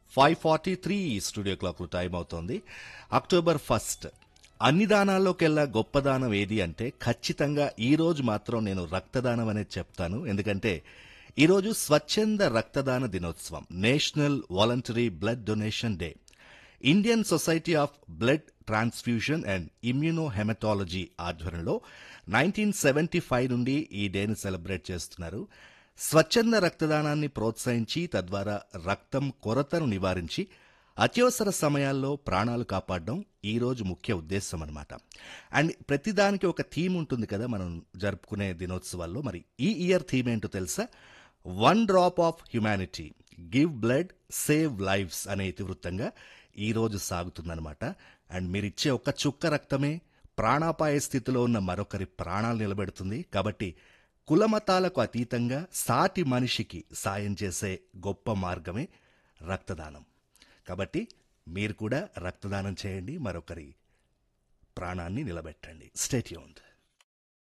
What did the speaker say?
five forty three studio క్లాక్లు time అవుతోంది October first అన్ని దానాల్లోకెల్లా గొప్ప దానం ఏది అంటే ఖచ్చితంగా ఈ రోజు మాత్రం నేను రక్తదానం అనేది చెప్తాను ఎందుకంటే ఈరోజు స్వచ్ఛంద రక్తదాన దినోత్సవం national voluntary blood donation day Indian society of blood transfusion and immunohaematology ఆధ్వర్యంలో నైన్టీన్ సెవెంటీ ఫైవ్ నుండి ఈ డేని సెలబ్రేట్ చేస్తున్నారు స్వచ్ఛంద రక్తదానాన్ని ప్రోత్సహించి తద్వారా రక్తం కొరతను నివారించి అత్యవసర సమయాల్లో ప్రాణాలు కాపాడడం ఈ రోజు ముఖ్య ఉద్దేశం అనమాట అండ్ ప్రతిదానికి ఒక థీమ్ ఉంటుంది కదా మనం జరుపుకునే దినోత్సవాల్లో మరి ఈ ఇయర్ థీమ్ ఏంటో తెలుసా one drop of humanity give blood save lives అనే ఇతివృత్తంగా ఈ రోజు సాగుతుందన్నమాట అండ్ మీరిచ్చే ఒక చుక్క రక్తమే ప్రాణాపాయ స్థితిలో ఉన్న మరొకరి ప్రాణాలు నిలబెడుతుంది కాబట్టి కులమతాలకు అతీతంగా సాటి మనిషికి సాయం చేసే గొప్ప మార్గమే రక్తదానం కాబట్టి మీరు కూడా రక్తదానం చేయండి మరొకరి ప్రాణాన్ని నిలబెట్టండి స్టేట్యూన్డ్